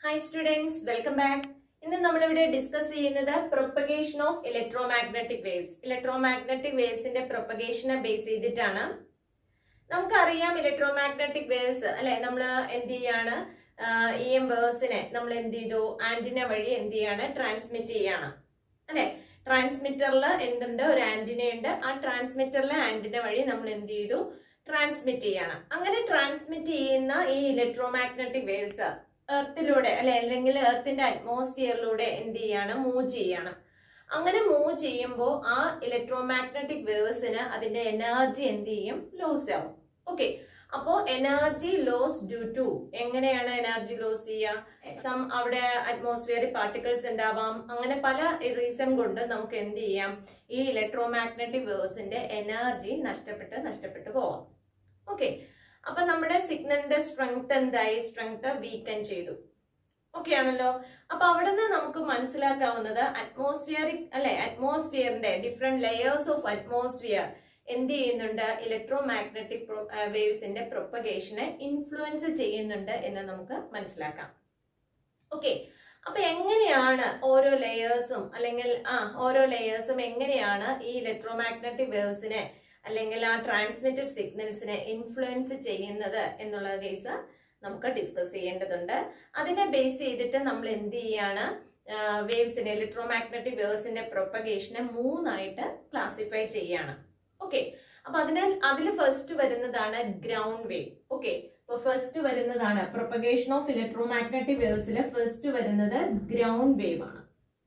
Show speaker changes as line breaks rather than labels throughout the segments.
Hi students welcome back ഇന്ന് നമ്മളിവിടെ discuss ചെയ്യുന്നത് propagation of electromagnetic waves electromagnetic വേവ്സിന്റെ പ്രൊപ്പഗേഷനെ ബേസ് ചെയ്തിട്ടാണ് നമുക്കറിയാം ഇലക്ട്രോ മാഗ്നറ്റിക് വേവ്സ് അല്ലെ നമ്മൾ എന്ത് ചെയ്യാണ് ഇ എം വേവ്സിനെ നമ്മൾ എന്ത് ചെയ്തു ആന്റിന വഴി എന്ത് ചെയ്യാണ് ട്രാൻസ്മിറ്റ് ചെയ്യാണ് അല്ലെ ട്രാൻസ്മിറ്ററിൽ എന്തുണ്ട് ഒരു ആന്റിന ഉണ്ട് ആ ട്രാൻസ്മിറ്ററിലെ ആന്റിന വഴി നമ്മൾ എന്ത് ചെയ്തു ട്രാൻസ്മിറ്റ് ചെയ്യാണ് അങ്ങനെ ട്രാൻസ്മിറ്റ് ചെയ്യുന്ന ഈ ഇലക്ട്രോ മാഗ്നറ്റിക് വേവ്സ് എർത്തിലൂടെ അല്ലെ അല്ലെങ്കിൽ എർത്തിന്റെ അറ്റ്മോസ്ഫിയറിലൂടെ എന്ത് ചെയ്യാണ് മൂവ് ചെയ്യാണ് അങ്ങനെ മൂവ് ചെയ്യുമ്പോൾ ആ ഇലക്ട്രോ മാഗ്നറ്റിക് വേവ്സിന് അതിന്റെ എനർജി എന്ത് ചെയ്യും ലോസ് ആവും ഓക്കെ അപ്പോ എനർജി ലോസ് ഡ്യൂ ടു എങ്ങനെയാണ് എനർജി ലോസ് ചെയ്യുക സം അവിടെ അറ്റ്മോസ്ഫിയറിൽ പാർട്ടിക്കിൾസ് ഉണ്ടാവാം അങ്ങനെ പല റീസൺ കൊണ്ട് നമുക്ക് എന്ത് ചെയ്യാം ഈ ഇലക്ട്രോ മാഗ്നറ്റിക് വേവ്സിന്റെ എനർജി നഷ്ടപ്പെട്ട് നഷ്ടപ്പെട്ട് പോവാം ഓക്കെ അപ്പൊ നമ്മുടെ സിഗ്നലിന്റെ സ്ട്രെങ്ത് എന്തായി സ്ട്രെങ്ത് വീക്കൻ ചെയ്തു ഓക്കെ ആണല്ലോ അപ്പൊ അവിടെ നിന്ന് നമുക്ക് മനസ്സിലാക്കാവുന്നത് അറ്റ്മോസ്ഫിയറിക് അല്ലെ അറ്റ്മോസ്ഫിയറിന്റെ ഡിഫറെന്റ് ലെയേഴ്സ് ഓഫ് അറ്റ്മോസ്ഫിയർ എന്ത് ചെയ്യുന്നുണ്ട് ഇലക്ട്രോ മാഗ്നറ്റിക് വേവ്സിന്റെ പ്രൊപ്പഗേഷനെ ഇൻഫ്ലുവൻസ് ചെയ്യുന്നുണ്ട് എന്ന് നമുക്ക് മനസ്സിലാക്കാം ഓക്കെ അപ്പൊ എങ്ങനെയാണ് ഓരോ ലെയേഴ്സും അല്ലെങ്കിൽ ആ ഓരോ ലെയേഴ്സും എങ്ങനെയാണ് ഈ ഇലക്ട്രോ മാഗ്നറ്റിക് വേവ്സിനെ അല്ലെങ്കിൽ ആ ട്രാൻസ്മിറ്റഡ് സിഗ്നൽസിനെ ഇൻഫ്ലുവൻസ് ചെയ്യുന്നത് എന്നുള്ള കേസ് നമുക്ക് ഡിസ്കസ് ചെയ്യേണ്ടതുണ്ട് അതിനെ ബേസ് ചെയ്തിട്ട് നമ്മൾ എന്ത് ചെയ്യാണ് വേവ്സിനെ ഇലക്ട്രോ മാഗ്നറ്റിക് വേവ്സിന്റെ പ്രൊപ്പഗേഷനെ മൂന്നായിട്ട് ക്ലാസിഫൈ ചെയ്യാണ് ഓക്കെ അപ്പൊ അതിനാൽ അതിൽ ഫസ്റ്റ് വരുന്നതാണ് ഗ്രൗണ്ട് വേവ് ഓക്കെ അപ്പൊ ഫസ്റ്റ് വരുന്നതാണ് പ്രൊപ്പഗേഷൻ ഓഫ് ഇലക്ട്രോ മാഗ്നറ്റിക് വേവ്സിൽ ഫസ്റ്റ് വരുന്നത് ഗ്രൗണ്ട് വേവ് ആണ്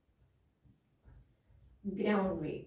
ഗ്രൗണ്ട് വേവ്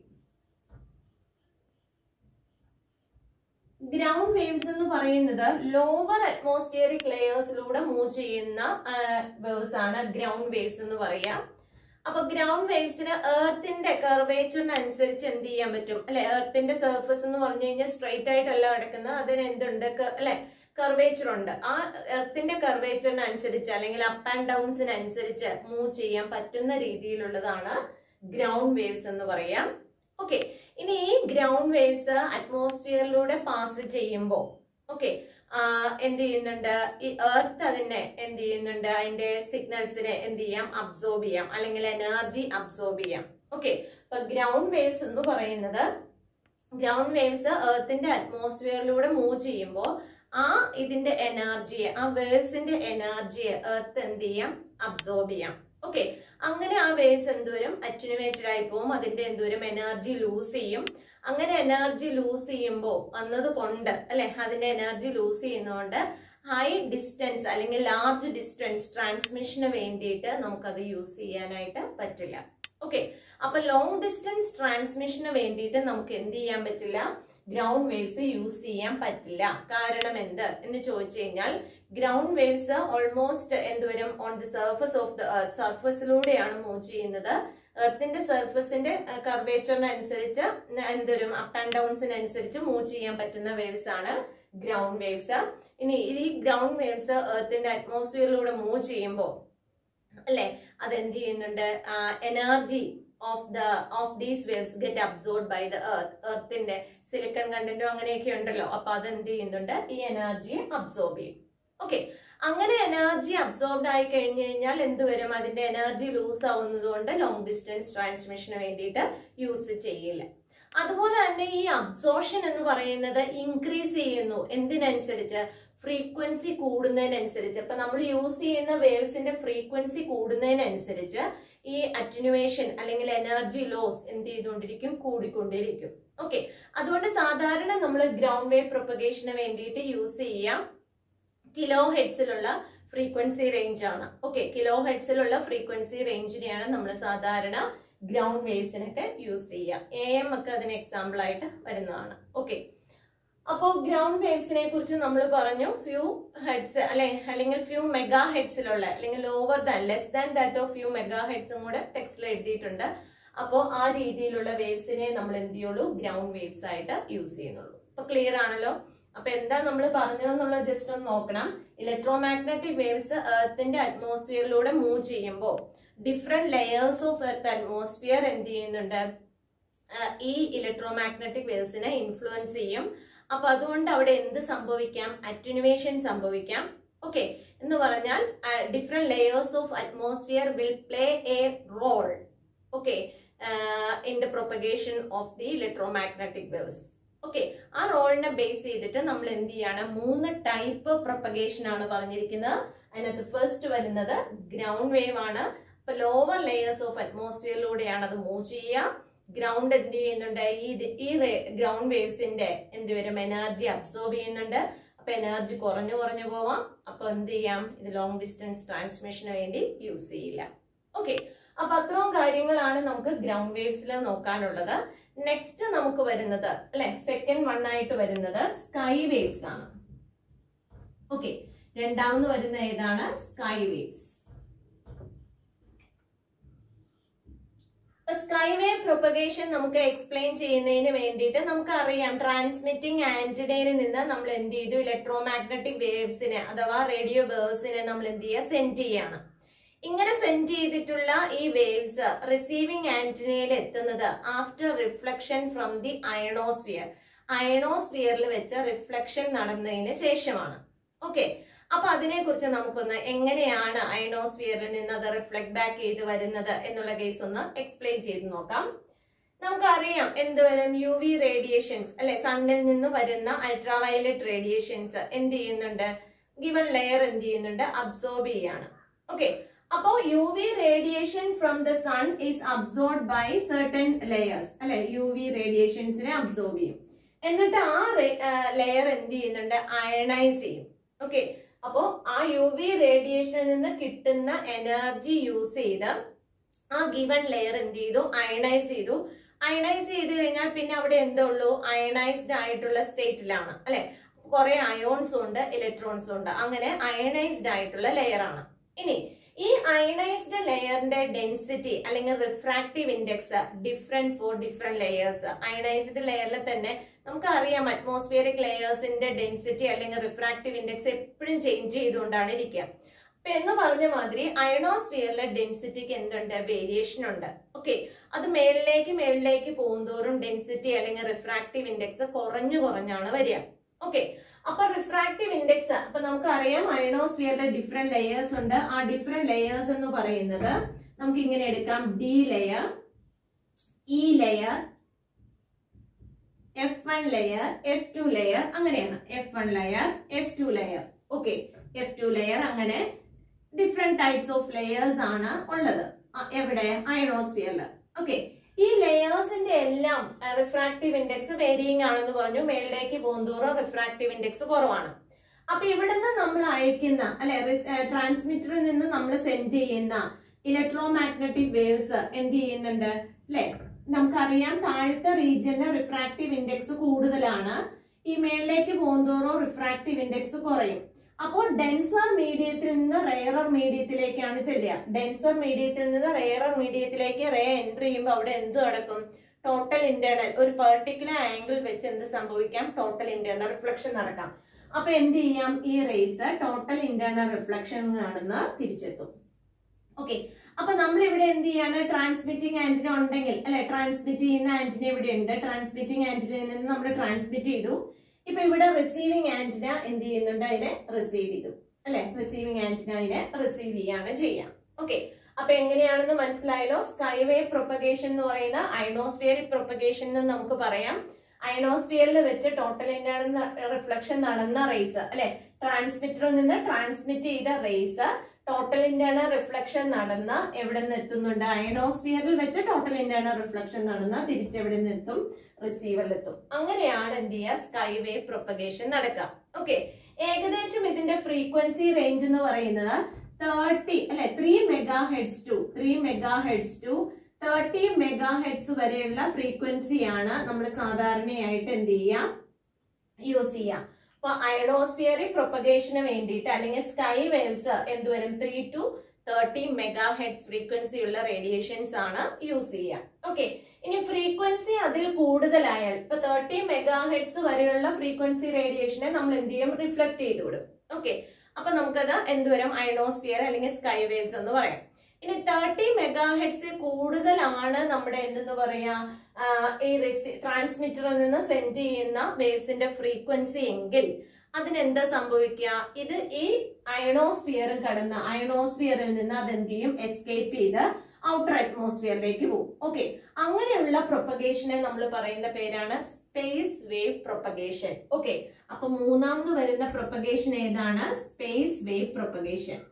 ഗ്രൗണ്ട് വേവ്സ് എന്ന് പറയുന്നത് ലോവർ അറ്റ്മോസ്ഫിയറിക് ലെയേഴ്സിലൂടെ മൂവ് ചെയ്യുന്ന വേവ്സ് ആണ് ഗ്രൗണ്ട് വേവ്സ് എന്ന് പറയാം അപ്പൊ ഗ്രൗണ്ട് വേവ്സിന് എർത്തിന്റെ കർവേച്ചറിനനുസരിച്ച് എന്ത് ചെയ്യാൻ പറ്റും അല്ലെ എർത്തിന്റെ സർഫസ് എന്ന് പറഞ്ഞു കഴിഞ്ഞാൽ സ്ട്രെയിറ്റ് ആയിട്ടല്ല കിടക്കുന്നത് അതിന് എന്തുണ്ട് അല്ലെ കർവേച്ചർ ഉണ്ട് ആ എർത്തിന്റെ കർവേച്ചറിനനുസരിച്ച് അല്ലെങ്കിൽ അപ്പ് ആൻഡ് ഡൗൺസിനനുസരിച്ച് മൂവ് ചെയ്യാൻ പറ്റുന്ന രീതിയിലുള്ളതാണ് ഗ്രൗണ്ട് വേവ്സ് എന്ന് പറയാം ഓക്കെ ഇനി ഈ ഗ്രൗണ്ട് വേവ്സ് അറ്റ്മോസ്ഫിയറിലൂടെ പാസ് ചെയ്യുമ്പോൾ ഓക്കെ എന്ത് ചെയ്യുന്നുണ്ട് ഈ എർത്ത് അതിനെ എന്ത് ചെയ്യുന്നുണ്ട് അതിന്റെ സിഗ്നൽസിനെ എന്ത് ചെയ്യാം അബ്സോർബ് ചെയ്യാം അല്ലെങ്കിൽ എനർജി അബ്സോർബ് ചെയ്യാം ഓക്കെ അപ്പൊ ഗ്രൗണ്ട് വേവ്സ് എന്ന് പറയുന്നത് ഗ്രൗണ്ട് വേവ്സ് എർത്തിന്റെ അറ്റ്മോസ്ഫിയറിലൂടെ മൂവ് ചെയ്യുമ്പോൾ ആ ഇതിന്റെ എനർജിയെ ആ വേവ്സിന്റെ എനർജിയെ എർത്ത് എന്ത് ചെയ്യാം അബ്സോർബ് ചെയ്യാം ഓക്കെ അങ്ങനെ ആ വേവ്സ് എന്തോരം അറ്റുനുവേറ്റഡ് ആയി പോകും അതിന്റെ എന്തോരം എനർജി ലൂസ് ചെയ്യും അങ്ങനെ എനർജി ലൂസ് ചെയ്യുമ്പോൾ വന്നത് കൊണ്ട് അല്ലെ അതിന്റെ എനർജി ലൂസ് ചെയ്യുന്നതുകൊണ്ട് ഹൈ ഡിസ്റ്റൻസ് അല്ലെങ്കിൽ ലാർജ് ഡിസ്റ്റൻസ് ട്രാൻസ്മിഷന് വേണ്ടിയിട്ട് നമുക്കത് യൂസ് ചെയ്യാനായിട്ട് പറ്റില്ല ഓക്കെ അപ്പൊ ലോങ് ഡിസ്റ്റൻസ് ട്രാൻസ്മിഷന് വേണ്ടിയിട്ട് നമുക്ക് എന്ത് ചെയ്യാൻ പറ്റില്ല ഗ്രൗണ്ട് വേവ്സ് യൂസ് ചെയ്യാൻ പറ്റില്ല കാരണം എന്ത് എന്ന് ചോദിച്ചു കഴിഞ്ഞാൽ ഗ്രൗണ്ട് വേവ്സ് ഓൾമോസ്റ്റ് എന്തോരം on the surface of the earth സർഫസിലൂടെയാണ് മൂവ് ചെയ്യുന്നത് എർത്തിന്റെ സർഫസിന്റെ കർവേച്ചറിനനുസരിച്ച് എന്തോരം അപ്പ് ആൻഡ് ഡൗൺസിനനുസരിച്ച് മൂവ് ചെയ്യാൻ പറ്റുന്ന വേവ്സ് ആണ് ഗ്രൗണ്ട് വേവ്സ് ഇനി ഈ ഗ്രൗണ്ട് വേവ്സ് എർത്തിന്റെ അറ്റ്മോസ്ഫിയറിലൂടെ മൂവ് ചെയ്യുമ്പോൾ അല്ലെ അതെന്ത് ചെയ്യുന്നുണ്ട് energy of the of these waves get absorbed by the earth എർത്തിന്റെ സിലിക്കൺ കണ്ടന്റോ അങ്ങനെയൊക്കെ ഉണ്ടല്ലോ അപ്പൊ അത് എന്ത് ചെയ്യുന്നുണ്ട് ഈ എനർജിയെ അബ്സോർബ് ചെയ്യും ഓക്കെ അങ്ങനെ എനർജി അബ്സോർബ്ഡ് ആയി കഴിഞ്ഞു കഴിഞ്ഞാൽ എന്ത് വരും അതിന്റെ എനർജി ലൂസ് ആവുന്നത് കൊണ്ട് ലോങ് ഡിസ്റ്റൻസ് ട്രാൻസ്മിഷന് വേണ്ടിയിട്ട് യൂസ് ചെയ്യില്ല അതുപോലെ തന്നെ ഈ അബ്സോർഷൻ എന്ന് പറയുന്നത് ഇൻക്രീസ് ചെയ്യുന്നു എന്തിനനുസരിച്ച് ഫ്രീക്വൻസി കൂടുന്നതിനനുസരിച്ച് അപ്പൊ നമ്മൾ യൂസ് ചെയ്യുന്ന വേവ്സിന്റെ ഫ്രീക്വൻസി കൂടുന്നതിനനുസരിച്ച് ഈ അറ്റുനുവേഷൻ അല്ലെങ്കിൽ എനർജി ലോസ് എന്ത് ചെയ്തുകൊണ്ടിരിക്കും കൂടിക്കൊണ്ടിരിക്കും ഓക്കെ അതുകൊണ്ട് സാധാരണ നമ്മൾ ഗ്രൗണ്ട് വേവ് പ്രൊപ്പഗേഷന് വേണ്ടിയിട്ട് യൂസ് ചെയ്യാം കിലോ ഹെഡ്സിലുള്ള ഫ്രീക്വൻസി റേഞ്ച് ആണ് ഓക്കെ കിലോ ഹെഡ്സിലുള്ള ഫ്രീക്വൻസി റേഞ്ചിനെയാണ് നമ്മൾ സാധാരണ ഗ്രൗണ്ട് വേവ്സിനൊക്കെ യൂസ് ചെയ്യുക എ എം ഒക്കെ അതിന് എക്സാമ്പിൾ ആയിട്ട് വരുന്നതാണ് ഓക്കെ അപ്പോൾ ഗ്രൗണ്ട് വേവ്സിനെ കുറിച്ച് നമ്മൾ പറഞ്ഞു ഫ്യൂ ഹെഡ്സ് അല്ലെ അല്ലെങ്കിൽ ഫ്യൂ മെഗാ ഹെഡ്സിലുള്ള അല്ലെങ്കിൽ lower than less than that of few mega ഹെഡ്സും കൂടെ ടെക്സ്റ്റിൽ എഴുതിയിട്ടുണ്ട് അപ്പോൾ ആ രീതിയിലുള്ള വേവ്സിനെ നമ്മൾ എന്ത് ചെയ്യുള്ളൂ ഗ്രൗണ്ട് വേവ്സ് ആയിട്ട് യൂസ് ചെയ്യുന്നുള്ളൂ അപ്പൊ ക്ലിയർ ആണല്ലോ അപ്പൊ എന്താ നമ്മൾ പറഞ്ഞതെന്നുള്ളത് ജസ്റ്റ് ഒന്ന് നോക്കണം ഇലക്ട്രോ മാഗ്നറ്റിക് വേവ്സ് എർത്തിന്റെ അറ്റ്മോസ്ഫിയറിലൂടെ മൂവ് ചെയ്യുമ്പോൾ different layers of earth atmosphere എന്ത് ചെയ്യുന്നുണ്ട് ഈ ഇലക്ട്രോ മാഗ്നറ്റിക് വേവ്സിനെ ഇൻഫ്ലുവൻസ് ചെയ്യും അപ്പൊ അതുകൊണ്ട് അവിടെ എന്ത് സംഭവിക്കാം അറ്റുനുവേഷൻ സംഭവിക്കാം ഓക്കെ എന്ന് പറഞ്ഞാൽ different layers of atmosphere will play a role okay in the propagation of the electromagnetic waves okay ആ റോളിനെ ബേസ് ചെയ്തിട്ട് നമ്മൾ എന്ത് ചെയ്യാണ് മൂന്ന് ടൈപ്പ് പ്രൊപ്പഗേഷൻ ആണ് പറഞ്ഞിരിക്കുന്നത് അതിനകത്ത് ഫസ്റ്റ് വരുന്നത് ഗ്രൗണ്ട് വേവ് ആണ് അപ്പൊ ലോവർ ലെയേഴ്സ് ഓഫ് അറ്റ്മോസ്ഫിയറിലൂടെയാണ് അത് മൂവ് ചെയ്യുക ഗ്രൗണ്ട് എന്ത് ചെയ്യുന്നുണ്ട് ഈ ഈ ഗ്രൗണ്ട് വേവ്സിന്റെ എന്ത് വരും എനർജി അബ്സോർബ് ചെയ്യുന്നുണ്ട് അപ്പൊ എനർജി കുറഞ്ഞു കുറഞ്ഞു പോവാം അപ്പൊ എന്ത് ചെയ്യാം ഇത് ലോങ് ഡിസ്റ്റൻസ് ട്രാൻസ്മിഷന് വേണ്ടി യൂസ് ചെയ്യില്ല ഓക്കെ അപ്പൊ അത്രയും കാര്യങ്ങളാണ് നമുക്ക് ഗ്രൗണ്ട് വേവ്സിൽ നോക്കാനുള്ളത് നെക്സ്റ്റ് നമുക്ക് വരുന്നത് അല്ലെ സെക്കൻഡ് വൺ ആയിട്ട് വരുന്നത് സ്കൈ വേവ്സ് ആണ് ഓക്കെ രണ്ടാമത് വരുന്ന ഏതാണ് sky waves sky wave propagation നമുക്ക് എക്സ്പ്ലെയിൻ ചെയ്യുന്നതിന് വേണ്ടിയിട്ട് നമുക്ക് അറിയാം ട്രാൻസ്മിറ്റിംഗ് ആന്റിനയിൽ നിന്ന് നമ്മൾ എന്ത് ചെയ്തു ഇലക്ട്രോ മാഗ്നറ്റിക് വേവ്സിനെ അഥവാ റേഡിയോ വേവ്സിനെ നമ്മൾ എന്ത് ചെയ്യുക സെൻഡ് ചെയ്യാണ് ഇങ്ങനെ സെൻഡ് ചെയ്തിട്ടുള്ള ഈ വേവ്സ് റിസീവിംഗ് ആന്റിനയിൽ എത്തുന്നത് after reflection from the ionosphere അയണോസ്ഫിയറിൽ വെച്ച് റിഫ്ലക്ഷൻ നടന്നതിന് ശേഷമാണ് ഓക്കെ അപ്പൊ അതിനെ കുറിച്ച് നമുക്കൊന്ന് എങ്ങനെയാണ് അയണോസ്ഫിയറിൽ നിന്ന് അത് റിഫ്ലക്ട് ബാക്ക് ചെയ്ത് വരുന്നത് എന്നുള്ള കേസ് ഒന്ന് എക്സ്പ്ലെയിൻ ചെയ്ത് നോക്കാം നമുക്കറിയാം എന്ത് വരും യു വി റേഡിയേഷൻസ് അല്ലെ സണ്ണിൽ നിന്ന് വരുന്ന അൾട്രാവയലറ്റ് റേഡിയേഷൻസ് എന്ത് ചെയ്യുന്നുണ്ട് ഗിവൺ ലെയർ എന്ത് ചെയ്യുന്നുണ്ട് അബ്സോർബ് ചെയ്യാണ് ഓക്കെ അപ്പോ U V radiation from the sun is absorb by certain layers അല്ലെ യു വി റേഡിയേഷൻസിനെ അബ്സോർബ് ചെയ്യും എന്നിട്ട് ആ ലെയർ എന്ത് ചെയ്യുന്നുണ്ട് അയണൈസ് ചെയ്യും ഓക്കെ അപ്പോ ആ യു വി റേഡിയേഷനിൽ നിന്ന് കിട്ടുന്ന എനർജി യൂസ് ചെയ്ത് ആ ഗിവൺ ലെയർ എന്ത് ചെയ്തു അയണൈസ് ചെയ്തു അയണൈസ് ചെയ്ത് കഴിഞ്ഞാൽ പിന്നെ അവിടെ എന്തേ ഉള്ളൂ അയണൈസ്ഡ് ആയിട്ടുള്ള സ്റ്റേറ്റിലാണ് അല്ലെ കുറെ അയോൺസും ഉണ്ട് ഇലക്ട്രോൺസും ഉണ്ട് അങ്ങനെ അയണൈസ്ഡ് ആയിട്ടുള്ള ലെയർ ആണ് ഇനി ഈ അയണൈസ്ഡ് ലെയറിന്റെ ഡെൻസിറ്റി അല്ലെങ്കിൽ refractive index different for different layers ionised ലെയറിൽ തന്നെ നമുക്കറിയാം അറ്റ്മോസ്ഫിയറിക് ലെയേഴ്സിന്റെ ഡെൻസിറ്റി അല്ലെങ്കിൽ റിഫ്രാക്റ്റീവ് ഇൻഡെക്സ് എപ്പോഴും ചേഞ്ച് ചെയ്തുകൊണ്ടാണ് ഇരിക്കുക അപ്പൊ എന്ന് പറഞ്ഞ മാതിരി അയണോസ്ഫിയറിലെ ഡെൻസിറ്റിക്ക് എന്തുണ്ട് വേരിയേഷൻ ഉണ്ട് ഓക്കെ അത് മേളിലേക്ക് മേളിലേക്ക് പോകുന്തോറും ഡെൻസിറ്റി അല്ലെങ്കിൽ റിഫ്രാക്റ്റീവ് ഇൻഡെക്സ് കുറഞ്ഞു കുറഞ്ഞാണ് വരിക ഓക്കെ അപ്പൊ റിഫ്രാക്റ്റീവ് ഇൻഡെക്സ് അപ്പൊ നമുക്കറിയാം അയണോസ്ഫിയറിലെ ഡിഫറെന്റ് ലെയേഴ്സ് ഉണ്ട് ആ ഡിഫറെന്റ് ലെയേഴ്സ് എന്ന് പറയുന്നത് നമുക്ക് ഇങ്ങനെ എടുക്കാം D layer E layer F one layer F two layer അങ്ങനെയാണ് F one layer F two layer okay F two layer അങ്ങനെ ഡിഫറെന്റ് ടൈപ്സ് ഓഫ് ലെയേഴ്സ് ആണ് ഉള്ളത് ആ, എവിടെ അയണോസ്ഫിയറിൽ ഓക്കെ ഈ ലെയേഴ്സിന്റെ എല്ലാം റിഫ്രാക്റ്റീവ് ഇൻഡെക്സ് വേരിയിങ് ആണെന്ന് പറഞ്ഞു മേളിലേക്ക് പോകുന്തോറും റിഫ്രാക്റ്റീവ് ഇൻഡെക്സ് കുറവാണ് അപ്പൊ ഇവിടുന്ന് നമ്മൾ അയക്കുന്ന അല്ലെ ട്രാൻസ്മിറ്ററിൽ നിന്ന് നമ്മൾ സെൻഡ് ചെയ്യുന്ന ഇലക്ട്രോ മാഗ്നറ്റിക് വേവ്സ് എന്ത് ചെയ്യുന്നുണ്ട് അല്ലെ നമുക്കറിയാം താഴത്തെ റീജിയനിൽ റിഫ്രാക്റ്റീവ് ഇൻഡെക്സ് കൂടുതലാണ് ഈ മേളിലേക്ക് പോകുന്തോറും റിഫ്രാക്റ്റീവ് ഇൻഡെക്സ് കുറയും അപ്പോൾ ഡെൻസർ മീഡിയത്തിൽ നിന്ന് റെയറർ മീഡിയത്തിലേക്കാണ് ചെല്ലുക ഡെൻസർ മീഡിയത്തിൽ നിന്ന് റെയറർ മീഡിയത്തിലേക്ക് റേ എൻട്രി ചെയ്യുമ്പോൾ അവിടെ എന്ത് നടക്കും ടോട്ടൽ ഇന്റേണൽ ഒരു പെർട്ടിക്കുലർ ആംഗിൾ വെച്ച് എന്ത് സംഭവിക്കാം ടോട്ടൽ ഇന്റേണൽ റിഫ്ലക്ഷൻ നടക്കാം അപ്പൊ എന്ത് ചെയ്യാം ഈ റേസ് ടോട്ടൽ ഇന്റേണൽ റിഫ്ലക്ഷൻ നടന്ന് തിരിച്ചെത്തും ഓക്കെ അപ്പൊ നമ്മൾ ഇവിടെ എന്ത് ചെയ്യാണ് ട്രാൻസ്മിറ്റിംഗ് ആന്റിന ഉണ്ടെങ്കിൽ അല്ലെ ട്രാൻസ്മിറ്റ് ചെയ്യുന്ന ആന്റിന ഇവിടെ ഉണ്ട് ട്രാൻസ്മിറ്റിംഗ് ആന്റിനയിൽ നിന്ന് നമ്മൾ ട്രാൻസ്മിറ്റ് ചെയ്തു ഇപ്പൊ ഇവിടെ റിസീവിംഗ് ആന്റിന എന്ത് ചെയ്യുന്നുണ്ട് അതിനെ റിസീവ് ചെയ്തു അല്ലെ റിസീവിംഗ് ആന്റിന അതിനെ റിസീവ് ചെയ്യാണ് ചെയ്യാം ഓക്കെ അപ്പൊ എങ്ങനെയാണെന്ന് മനസ്സിലായല്ലോ സ്കൈവേ പ്രൊപ്പഗേഷൻ എന്ന് പറയുന്ന അയണോസ്ഫിയറിക് പ്രൊപ്പഗേഷൻ എന്ന് നമുക്ക് പറയാം അയണോസ്ഫിയറിൽ വെച്ച് ടോട്ടൽ ഇന്റേണൽ റിഫ്ലക്ഷൻ നടന്ന റേസ് അല്ലെ ട്രാൻസ്മിറ്ററിൽ നിന്ന് ട്രാൻസ്മിറ്റ് ചെയ്ത റേസ് ടോട്ടൽ ഇന്റേണൽ റിഫ്ലക്ഷൻ നടന്ന് എവിടെ നിന്ന് എത്തുന്നുണ്ട് അയണോസ്ഫിയറിൽ വെച്ച് ടോട്ടൽ ഇന്റേണൽ റിഫ്ലക്ഷൻ നടന്ന് തിരിച്ചെവിടെ നിന്ന് എത്തും റിസീവറിൽ എത്തും അങ്ങനെയാണ് എന്ത് ചെയ്യുക സ്കൈ വേവ് പ്രൊപ്പഗേഷൻ നടക്കുക ഓക്കെ ഏകദേശം ഇതിന്റെ ഫ്രീക്വൻസി റേഞ്ച് എന്ന് പറയുന്നത് തേർട്ടി അല്ലെ three megahertz to three megahertz to thirty megahertz വരെയുള്ള ഫ്രീക്വൻസിയാണ് നമ്മൾ സാധാരണയായിട്ട് എന്ത് ചെയ്യുക യൂസ് ചെയ്യുക അപ്പൊ അയണോസ്ഫിയറിക് പ്രൊപ്പഗേഷന് വേണ്ടിയിട്ട് അല്ലെങ്കിൽ സ്കൈ വേവ്സ് എന്തുവരും three to thirty megahertz frequency ഉള്ള റേഡിയേഷൻസ് ആണ് യൂസ് ചെയ്യുക ഓക്കെ ഇനി ഫ്രീക്വൻസി അതിൽ കൂടുതലായാൽ ഇപ്പൊ തേർട്ടി മെഗാ ഹെഡ്സ് വരെയുള്ള ഫ്രീക്വൻസി റേഡിയേഷനെ നമ്മൾ എന്ത് ചെയ്യും റിഫ്ലക്ട് ചെയ്ത് വിടും ഓക്കെ അപ്പൊ നമുക്കത് എന്തുവരും അയണോസ്ഫിയർ അല്ലെങ്കിൽ സ്കൈ വേവ്സ് എന്ന് പറയാം ഇനി തേർട്ടി മെഗാ ഹെഡ്സിൽ കൂടുതലാണ് നമ്മുടെ എന്തെന്ന് പറയാ ആ, ഈ ട്രാൻസ്മിറ്ററിൽ നിന്ന് സെൻഡ് ചെയ്യുന്ന വേവ്സിന്റെ ഫ്രീക്വൻസി എങ്കിൽ അതിനെന്താ സംഭവിക്കുക ഇത് ഈ അയണോസ്ഫിയർ കടന്ന് അയണോസ്ഫിയറിൽ നിന്ന് അതെന്ത് ചെയ്യും എസ്കേപ്പ് ചെയ്ത് ഔട്ടർ അറ്റ്മോസ്ഫിയറിലേക്ക് പോകും ഓക്കെ അങ്ങനെയുള്ള പ്രൊപ്പഗേഷനെ നമ്മൾ പറയുന്ന പേരാണ് സ്പേസ് വേവ് പ്രൊപ്പഗേഷൻ ഓക്കെ അപ്പൊ മൂന്നാമത് വരുന്ന പ്രൊപ്പഗേഷൻ ഏതാണ് space wave propagation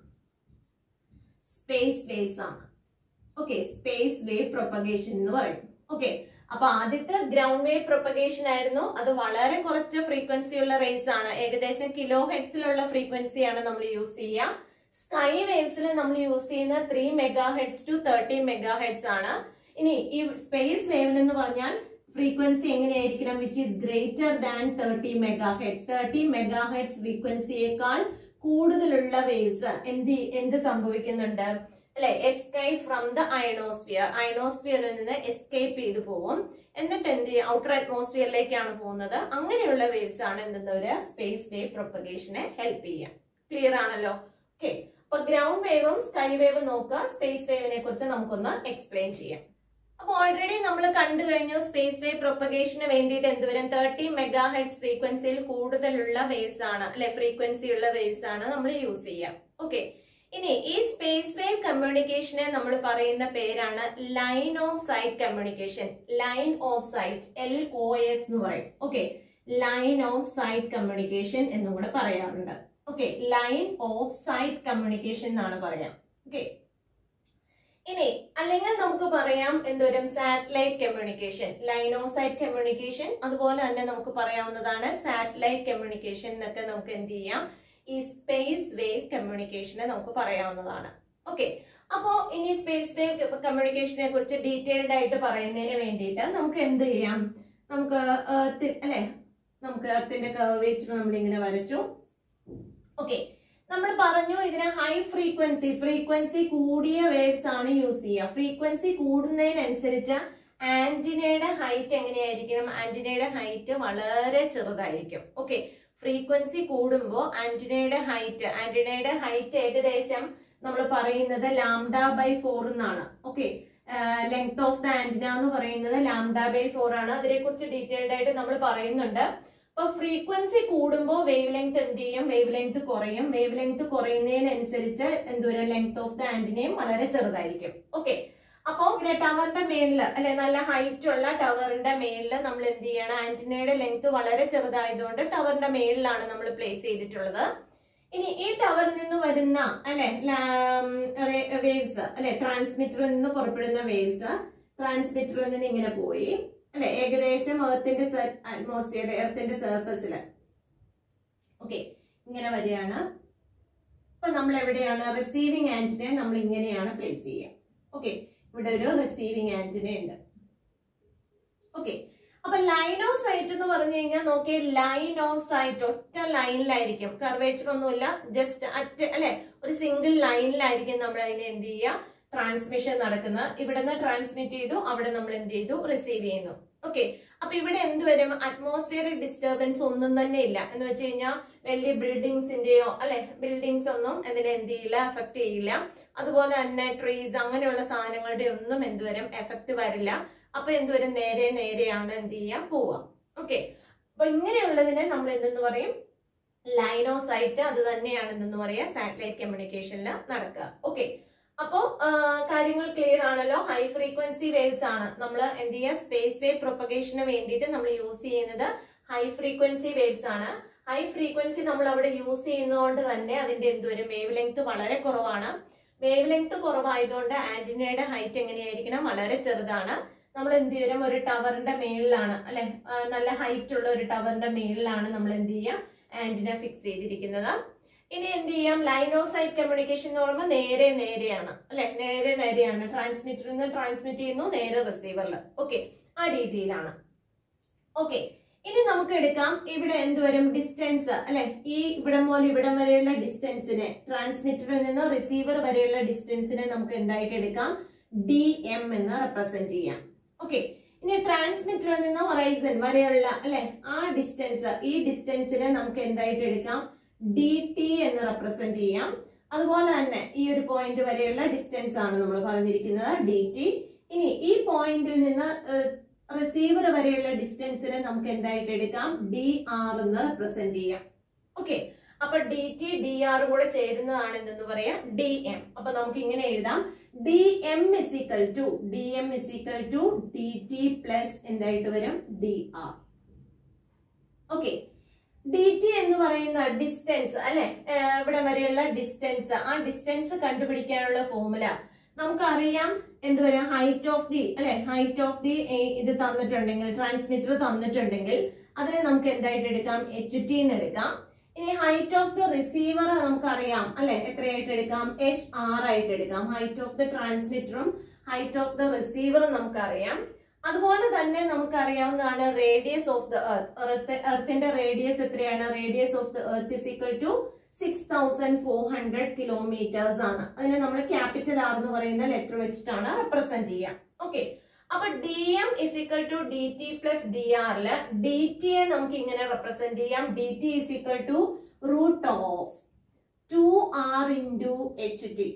space waves ആണ് ഓക്കെ സ്പേസ് വേവ് പ്രൊപ്പഗേഷൻ എന്ന് പറയും ഓക്കെ അപ്പൊ ആദ്യത്തെ ഗ്രൗണ്ട് വേവ് പ്രൊപ്പഗേഷൻ ആയിരുന്നു അത് വളരെ കുറച്ച് ഫ്രീക്വൻസി ഉള്ള റേസ് ആണ് ഏകദേശം കിലോ ഹെഡ്സിലുള്ള ഫ്രീക്വൻസിയാണ് നമ്മൾ യൂസ് ചെയ്യുക സ്കൈ വേവ്സിൽ നമ്മൾ യൂസ് ചെയ്യുന്ന three megahertz to thirty megahertz ആണ് ഇനി ഈ സ്പേസ് വേവിൽ എന്ന് പറഞ്ഞാൽ ഫ്രീക്വൻസി എങ്ങനെയായിരിക്കണം which is greater than thirty megahertz thirty megahertz ഫ്രീക്വൻസിയേക്കാൾ കൂടുതലുള്ള വേവ്സ് എന്ത് എന്ത് സംഭവിക്കുന്നുണ്ട് അല്ലെ എസ്കേപ്പ് ഫ്രം ദ അയണോസ്ഫിയർ അയണോസ്ഫിയറിൽ നിന്ന് എസ്കേപ്പ് ചെയ്തു പോകും എന്നിട്ട് എന്ത് ചെയ്യും ഔട്ടർ അറ്റ്മോസ്ഫിയറിലേക്കാണ് പോകുന്നത് അങ്ങനെയുള്ള വേവ്സ് ആണ് എന്തെന്ന് പറയുക സ്പേസ് വേവ് പ്രൊപ്പഗേഷനെ ഹെൽപ്പ് ചെയ്യുക ക്ലിയർ ആണല്ലോ ഓക്കെ അപ്പൊ ഗ്രൗണ്ട് വേവും സ്കൈ വേവും നോക്കുക സ്പേസ് വേവിനെ കുറിച്ച് നമുക്കൊന്ന് എക്സ്പ്ലെയിൻ ചെയ്യാം അപ്പൊ ഓൾറെഡി നമ്മൾ കണ്ടു കഴിഞ്ഞു സ്പേസ് വേവ് പ്രൊപ്പഗേഷന് വേണ്ടിയിട്ട് എന്തുവരും തേർട്ടി മെഗാ ഹെഡ്സ് ഫ്രീക്വൻസിയിൽ കൂടുതലുള്ള വേവ്സ് ആണ് അല്ലെ ഫ്രീക്വൻസി ഉള്ള വേവ്സ് ആണ് നമ്മൾ യൂസ് ചെയ്യുക ഓക്കെ ഇനി ഈ സ്പേസ് വേവ് കമ്മ്യൂണിക്കേഷനെ നമ്മൾ പറയുന്ന പേരാണ് line of sight communication line of sight L O S എന്ന് പറയും okay line of sight communication എന്നും കൂടെ പറയാറുണ്ട് okay line of sight communication എന്നാണ് പറയാം ഓക്കെ ഇനി അല്ലെങ്കിൽ നമുക്ക് പറയാം എന്തോരം satellite communication line of sight communication അതുപോലെ തന്നെ നമുക്ക് പറയാവുന്നതാണ് സാറ്റലൈറ്റ് കമ്മ്യൂണിക്കേഷൻ എന്നൊക്കെ നമുക്ക് എന്ത് ചെയ്യാം ഈ സ്പേസ് വേവ് കമ്മ്യൂണിക്കേഷനെ നമുക്ക് പറയാവുന്നതാണ് ഓക്കെ അപ്പോ ഇനി സ്പേസ് വേവ് കമ്മ്യൂണിക്കേഷനെ കുറിച്ച് ഡീറ്റെയിൽഡ് ആയിട്ട് പറയുന്നതിന് വേണ്ടിയിട്ട് നമുക്ക് എന്ത് ചെയ്യാം നമുക്ക് എർത്ത് അല്ലെ നമുക്ക് എർത്തിന്റെ കർവേച്ചർ നമ്മൾ ഇങ്ങനെ വരച്ചു ഓക്കെ നമ്മൾ പറഞ്ഞു ഇതിന് ഹൈ ഫ്രീക്വൻസി ഫ്രീക്വൻസി കൂടിയ വേവ്സ് ആണ് യൂസ് ചെയ്യുക ഫ്രീക്വൻസി കൂടുന്നതിനനുസരിച്ച് ആന്റിനയുടെ ഹൈറ്റ് എങ്ങനെയായിരിക്കണം ആന്റിനയുടെ ഹൈറ്റ് വളരെ ചെറുതായിരിക്കും ഓക്കെ ഫ്രീക്വൻസി കൂടുമ്പോൾ ആന്റിനയുടെ ഹൈറ്റ് ആന്റിനയുടെ ഹൈറ്റ് ഏകദേശം നമ്മൾ പറയുന്നത് ലാംഡ ബൈ ഫോർ എന്നാണ് okay length of the antenna എന്ന് പറയുന്നത് ലാംഡ ബൈ ഫോർ ആണ് അതിനെ കുറിച്ച് ഡീറ്റെയിൽഡ് ആയിട്ട് നമ്മൾ പറയുന്നുണ്ട് അപ്പൊ ഫ്രീക്വൻസി കൂടുമ്പോൾ വേവ് ലെങ്ത് എന്ത് ചെയ്യും വേവ് ലെങ്ത് കുറയും വേവ് ലെങ്ത് കുറയുന്നതിനനുസരിച്ച് എന്തോരം ലെങ്ത് ഓഫ് ദ ആന്റിനയും വളരെ ചെറുതായിരിക്കും ഓക്കെ അപ്പോ ഇവിടെ ടവറിന്റെ മേളില് അല്ലെ നല്ല ഹൈറ്റ് ഉള്ള ടവറിന്റെ മേളില് നമ്മൾ എന്ത് ചെയ്യണം ആന്റിനയുടെ ലെങ്ത് വളരെ ചെറുതായതുകൊണ്ട് ടവറിന്റെ മേളിലാണ് നമ്മൾ പ്ലേസ് ചെയ്തിട്ടുള്ളത് ഇനി ഈ ടവറിൽ നിന്ന് വരുന്ന അല്ലെ വേവ്സ് അല്ലെ ട്രാൻസ്മിറ്ററിൽ നിന്ന് പുറപ്പെടുന്ന വേവ്സ് ട്രാൻസ്മിറ്ററിൽ നിന്ന് ഇങ്ങനെ പോയി അല്ലെ ഏകദേശം എർത്തിന്റെ അറ്റ്മോസ്ഫിയർ എർത്തിന്റെ സർഫസിൽ ഓക്കെ ഇങ്ങനെ വരികയാണ് അപ്പൊ നമ്മൾ എവിടെയാണ് റിസീവിംഗ് ആന്റിനെ നമ്മൾ ഇങ്ങനെയാണ് പ്ലേസ് ചെയ്യുക ഓക്കെ ഇവിടെ ഒരു റിസീവിംഗ് ആന്റിന ഉണ്ട് ഓക്കെ അപ്പൊ ലൈൻ ഓഫ് സൈറ്റ് എന്ന് പറഞ്ഞു കഴിഞ്ഞാൽ നോക്കിയേ ലൈൻ ഓഫ് സൈറ്റ് ഒറ്റ ലൈനിലായിരിക്കും കർവേച്ചർ ഒന്നുമില്ല ജസ്റ്റ് അറ്റ് അല്ലെ ഒരു സിംഗിൾ ലൈനിലായിരിക്കും നമ്മൾ അതിനെ എന്ത് ചെയ്യുക ട്രാൻസ്മിഷൻ നടക്കുന്നത് ഇവിടെ നിന്ന് ട്രാൻസ്മിറ്റ് ചെയ്തു അവിടെ നമ്മൾ എന്ത് ചെയ്തു റിസീവ് ചെയ്യുന്നു ഓക്കെ അപ്പൊ ഇവിടെ എന്ത് വരും അറ്റ്മോസ്ഫിയറിക് ഡിസ്റ്റർബൻസ് ഒന്നും തന്നെ ഇല്ല എന്ന് വെച്ച് കഴിഞ്ഞാൽ വലിയ ബിൽഡിങ്സിന്റെയോ അല്ലെ ബിൽഡിങ്സ് ഒന്നും ഇതിനെ എന്ത് ചെയ്യില്ല എഫക്ട് ചെയ്യില്ല അതുപോലെ തന്നെ ട്രീസ് അങ്ങനെയുള്ള സാധനങ്ങളുടെ ഒന്നും എന്തുവരും എഫക്ട് വരില്ല അപ്പൊ എന്തുവരും നേരെ നേരെയാണ് എന്ത് ചെയ്യാൻ പോവുക ഓക്കെ അപ്പൊ ഇങ്ങനെയുള്ളതിനെ നമ്മൾ എന്തെന്ന് പറയും ലൈൻ ഓഫ് സൈറ്റ് അത് തന്നെയാണ് എന്തെന്ന് പറയാ സാറ്റലൈറ്റ് കമ്മ്യൂണിക്കേഷനിൽ നടക്കുക ഓക്കെ അപ്പോ കാര്യങ്ങൾ ക്ലിയർ ആണല്ലോ ഹൈ ഫ്രീക്വൻസി വേവ്സ് ആണ് നമ്മൾ എന്ത് ചെയ്യുക സ്പേസ് വേവ് പ്രൊപ്പഗേഷന് വേണ്ടിയിട്ട് നമ്മൾ യൂസ് ചെയ്യുന്നത് ഹൈ ഫ്രീക്വൻസി വേവ്സ് ആണ് ഹൈ ഫ്രീക്വൻസി നമ്മൾ അവിടെ യൂസ് ചെയ്യുന്നതുകൊണ്ട് തന്നെ അതിന്റെ എന്തുവരും വേവ് ലെങ്ത് വളരെ കുറവാണ് വേവ് ലെങ്ത് കുറവായതുകൊണ്ട് ആന്റിനയുടെ ഹൈറ്റ് എങ്ങനെയായിരിക്കണം വളരെ ചെറുതാണ് നമ്മൾ എന്ത് ചെയ്യും ഒരു ടവറിന്റെ മേളിലാണ് അല്ലെ നല്ല ഹൈറ്റ് ഉള്ള ഒരു ടവറിന്റെ മേളിലാണ് നമ്മൾ എന്ത് ചെയ്യുക ആന്റിന ഫിക്സ് ചെയ്തിരിക്കുന്നത് ഇനി എന്ത് ചെയ്യാം ലൈൻ ഓഫ് സൈറ്റ് കമ്മ്യൂണിക്കേഷൻ എന്ന് പറയുമ്പോൾ നേരെ നേരെയാണ് അല്ലെ നേരെ നേരെയാണ് ട്രാൻസ്മിറ്ററിൽ നിന്ന് ട്രാൻസ്മിറ്റ് ചെയ്യുന്നു നേരെ റിസീവറിൽ ഓക്കെ ആ രീതിയിലാണ് ഓക്കെ ഇനി നമുക്ക് എടുക്കാം ഇവിടെ എന്തുവരും ഡിസ്റ്റൻസ് അല്ലെ ഈ ഇവിടം മുതൽ ഇവിടം വരെയുള്ള ഡിസ്റ്റൻസിനെ ട്രാൻസ്മിറ്ററിൽ നിന്ന് റിസീവർ വരെയുള്ള ഡിസ്റ്റൻസിനെ നമുക്ക് എന്തായിട്ട് എടുക്കാം ഡി എം എന്ന് റെപ്രസെന്റ് ചെയ്യാം ഓക്കെ ഇനി ട്രാൻസ്മിറ്ററിൽ നിന്ന് ഹൊറൈസൺ വരെയുള്ള അല്ലെ ആ ഡിസ്റ്റൻസ് ഈ ഡിസ്റ്റൻസിനെ നമുക്ക് എന്തായിട്ട് എടുക്കാം ഡി ടി എന്ന് റെപ്രസെന്റ് ചെയ്യാം അതുപോലെ തന്നെ ഈ ഒരു പോയിന്റ് വരെയുള്ള ഡിസ്റ്റൻസ് ആണ് നമ്മൾ പറഞ്ഞിരിക്കുന്നത് ഡി ടി ഇനി ഈ പോയിന്റിൽ നിന്ന് റിസീവർ വരെയുള്ള ഡിസ്റ്റൻസിനെ നമുക്ക് എന്തായിട്ട് എടുക്കാം ഡി ആർ എന്ന് റെപ്രസെന്റ് ചെയ്യാം ഓക്കെ അപ്പൊ ഡി ടി ഡി ആർ കൂടെ ചേരുന്നതാണ് എന്തെന്ന് പറയാ ഡി എം അപ്പൊ നമുക്ക് ഇങ്ങനെ എഴുതാം D M is equal to D M is equal to D T plus എന്തായിട്ട് വരും D R okay D T എന്ന് പറയുന്ന ഡിസ്റ്റൻസ് അല്ലെ ഇവിടെ വരെയുള്ള ഡിസ്റ്റൻസ് ആ ഡിസ്റ്റൻസ് കണ്ടുപിടിക്കാനുള്ള ഫോർമുല നമുക്കറിയാം എന്ത് വരും ഹൈറ്റ് ഓഫ് ദി അല്ലെ ഹൈറ്റ് ഓഫ് ദി ഇത് തന്നിട്ടുണ്ടെങ്കിൽ ട്രാൻസ്മിറ്റർ തന്നിട്ടുണ്ടെങ്കിൽ അതിനെ നമുക്ക് എന്തായിട്ട് എടുക്കാം എച്ച് ടി എന്ന് എടുക്കാം ഇനി ഹൈറ്റ് ഓഫ് ദി റിസീവർ നമുക്കറിയാം അല്ലെ എത്രയായിട്ട് എടുക്കാം എച്ച് ആർ ആയിട്ട് എടുക്കാം ഹൈറ്റ് ഓഫ് ദി ട്രാൻസ്മിറ്ററും ഹൈറ്റ് ഓഫ് ദി റിസീവറും നമുക്കറിയാം അതുപോലെ തന്നെ നമുക്കറിയാവുന്നതാണ് റേഡിയസ് ഓഫ് ദ എർത്ത് എർത്തിന്റെ റേഡിയസ് എത്രയാണ് radius of the earth is equal to six thousand four hundred kilometres ആണ് അതിനെ നമ്മൾ ക്യാപിറ്റൽ ആർ എന്ന് പറയുന്ന ലെറ്റർ വെച്ചിട്ടാണ് റെപ്രസെന്റ് ചെയ്യാം ഓക്കെ അപ്പൊ D M is equal to D T plus D ആറില് ഡി ടിയെ നമുക്ക് ഇങ്ങനെ റെപ്രസെന്റ് ചെയ്യാം D T is equal to root of two R into H T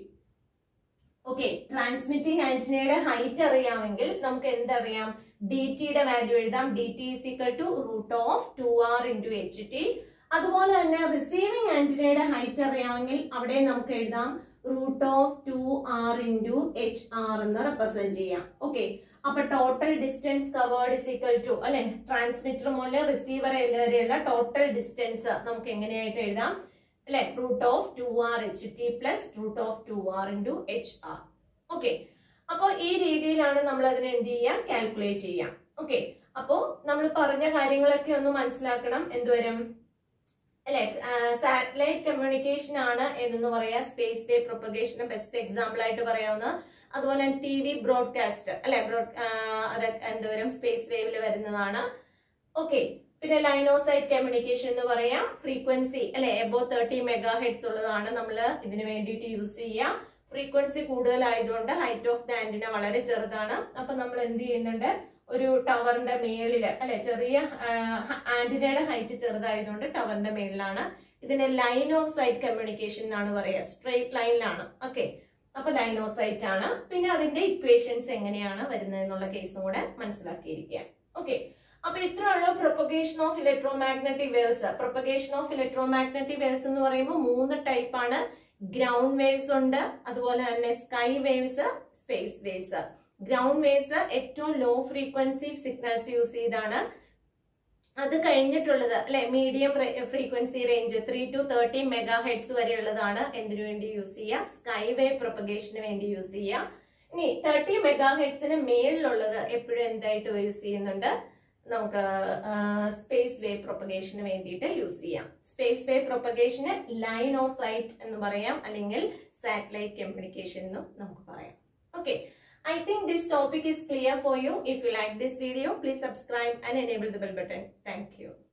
okay transmitting ആന്റിനയുടെ ഹൈറ്റ് അറിയാമെങ്കിൽ നമുക്ക് എന്തറിയാം ഡി ടിയുടെ വാല്യൂ എഴുതാം D T is equal to root of two R into H T അതുപോലെ തന്നെ റിസീവിംഗ് ആന്റിനയുടെ ഹൈറ്റ് അറിയാമെങ്കിൽ അവിടെ നമുക്ക് എഴുതാം root of two R into H R എന്ന് റെപ്രസെന്റ് ചെയ്യാം ഓക്കെ അപ്പൊ total distance covered is equal to അല്ലെ ട്രാൻസ്മിറ്റർ മുതൽ റിസീവർ വരെയുള്ള ടോട്ടൽ ഡിസ്റ്റൻസ് നമുക്ക് എങ്ങനെയായിട്ട് എഴുതാം അല്ലെ root of two R H T plus root of two R into H R okay അപ്പോൾ ഈ രീതിയിലാണ് നമ്മൾ അതിനെ എന്ത് ചെയ്യാം കാൽക്കുലേറ്റ് ചെയ്യാം ഓക്കെ അപ്പോ നമ്മൾ പറഞ്ഞ കാര്യങ്ങളൊക്കെ ഒന്ന് മനസ്സിലാക്കണം എന്തുവരും അല്ലെ സാറ്റലൈറ്റ് കമ്മ്യൂണിക്കേഷൻ ആണ് എന്ന് പറയാ സ്പേസ് വേ പ്രൊപ്പഗേഷന് ബെസ്റ്റ് എക്സാമ്പിൾ ആയിട്ട് പറയാവുന്ന അതുപോലെ ടി വി ബ്രോഡ്കാസ്റ്റ് അല്ലെ ബ്രോഡ് അത് എന്തോരം സ്പേസ് വേവിൽ വരുന്നതാണ് ഓക്കെ പിന്നെ ലൈനോസൈറ്റ് കമ്മ്യൂണിക്കേഷൻ എന്ന് പറയാം ഫ്രീക്വൻസി അല്ലെ എബോ തേർട്ടി മെഗാ ഹെഡ്സ് ഉള്ളതാണ് നമ്മൾ ഇതിന് വേണ്ടിയിട്ട് യൂസ് ചെയ്യാം ഫ്രീക്വൻസി കൂടുതലായതുകൊണ്ട് ഹൈറ്റ് ഓഫ് ദ ആന്റിന വളരെ ചെറുതാണ് അപ്പൊ നമ്മൾ എന്ത് ചെയ്യുന്നുണ്ട് ഒരു ടവറിന്റെ മേളില് അല്ലെ ചെറിയ ആന്റിനയുടെ ഹൈറ്റ് ചെറുതായതുകൊണ്ട് ടവറിന്റെ മേളിലാണ് ഇതിനെ ലൈൻ ഓഫ് സൈറ്റ് കമ്മ്യൂണിക്കേഷൻ എന്നാണ് പറയുക സ്ട്രെയിറ്റ് ലൈനിലാണ് ഓക്കെ അപ്പൊ ലൈൻ ഓഫ് സൈറ്റ് ആണ് പിന്നെ അതിന്റെ ഇക്വേഷൻസ് എങ്ങനെയാണ് വരുന്നത് എന്നുള്ള കേസും കൂടെ മനസ്സിലാക്കിയിരിക്കുക ഓക്കെ അപ്പൊ ഇത്രയുള്ള propagation of electromagnetic waves propagation of electromagnetic waves എന്ന് പറയുമ്പോൾ മൂന്ന് ടൈപ്പ് ആണ് ഗ്രൗണ്ട് വേവ്സ് ഉണ്ട് അതുപോലെ തന്നെ sky waves space waves ground waves ഏറ്റവും ലോ ഫ്രീക്വൻസി സിഗ്നൽസ് യൂസ് ചെയ്താണ് അത് കഴിഞ്ഞിട്ടുള്ളത് അല്ലെ medium frequency range three to thirty megahertz വരെയുള്ളതാണ് എന്തിനു വേണ്ടി യൂസ് ചെയ്യുക സ്കൈ വേവ് പ്രൊപ്പഗേഷന് വേണ്ടി യൂസ് ചെയ്യുക ഇനി തേർട്ടി മെഗാ ഹെഡ്സിന് മേളിലുള്ളത് എപ്പോഴും എന്തായിട്ട് യൂസ് ചെയ്യുന്നുണ്ട് നമുക്ക് സ്പേസ് വേവ് പ്രൊപ്പഗേഷന് വേണ്ടിയിട്ട് യൂസ് ചെയ്യാം സ്പേസ് വേവ് പ്രൊപ്പഗേഷന് ലൈൻ ഓഫ് സൈറ്റ് എന്ന് പറയാം അല്ലെങ്കിൽ സാറ്റലൈറ്റ് കമ്മ്യൂണിക്കേഷൻ എന്നും നമുക്ക് പറയാം okay I think this topic is clear for you. If you like this video, please subscribe and enable the bell button. Thank you.